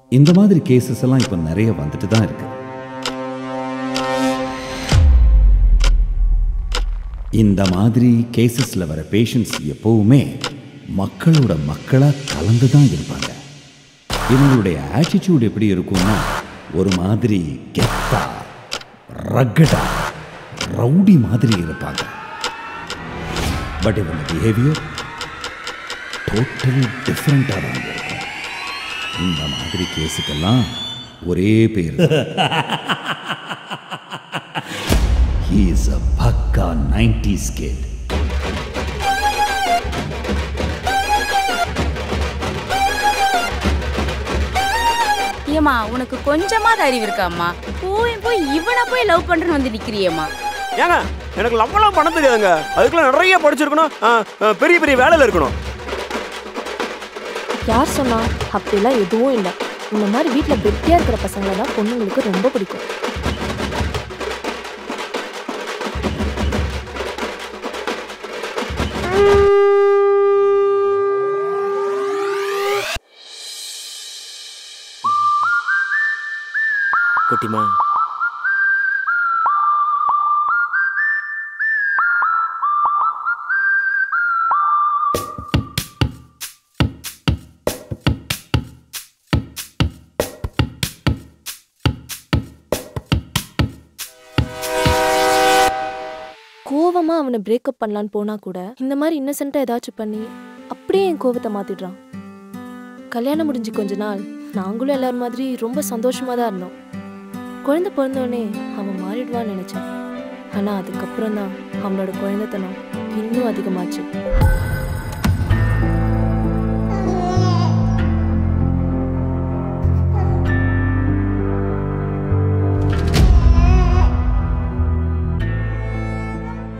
இந்த மாதிரி கேசஸ் எல்லாம் இப்போ நிறைய வந்துட்டு தான் இருக்கு இந்த மாதிரி கேசஸில் வர பேஷண்ட்ஸ் எப்பவுமே மக்களோட மக்களாக கலந்து தான் இருப்பாங்க இவங்களுடைய ஆட்டிடியூட் எப்படி இருக்கும்னா ஒரு மாதிரி கெத்தா ரக்கடா ரவுடி மாதிரி இருப்பாங்க பட் இவங்க பிஹேவியர் டோட்டலி டிஃப்ரெண்ட்டாக தான் இருக்கும் இந்த மாதிரி கேஸுக்கெல்லாம் ஒரே பேர் ஹீ இஸ் அ பக்கா நைன்டிஸ் கிட் ஏமா உனக்கு கொஞ்சமாவது அறிவு இருக்காம்மா போய் போய் இவனை போய் லவ் பண்றேன்னு வந்து நிக்கிறியேம்மா ஏங்க எனக்கு லவ்வெல்லாம் பண்ண தெரியாதுங்க அதுக்கெல்லாம் நிறைய படிச்சிருக்கணும் ஆ, ஆ, பெரிய பெரிய வேலையில் இருக்கணும் யார் சொன்னா அப்படிலாம் எதுவும் இல்லை இந்த மாதிரி வீட்டில் வெட்டியாக இருக்கிற பசங்களை தான் பொண்ணுங்களுக்கு ரொம்ப பிடிக்கும் குட்டிமா கோவமாக அவனை பிரேக்கப் பண்ணலான்னு போனால் கூட இந்த மாதிரி இன்னசென்ட்டாக ஏதாச்சும் பண்ணி அப்படியே என் கோவத்தை மாற்றிடுறான் கல்யாணம் முடிஞ்சு கொஞ்ச நாள் நாங்களும் எல்லாரும் மாதிரி ரொம்ப சந்தோஷமாக தான் இருந்தோம் குழந்தை பிறந்தோடனே அவன் மாறிடுவான்னு நினச்சேன் ஆனால் அதுக்கப்புறம் தான் அவனோட குழந்தைத்தனம் இன்னும் அதிகமாச்சு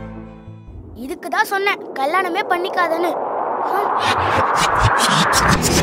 இதுக்கு தான் சொன்னேன் கல்யாணமே பண்ணிக்காதன்னு ஹம்.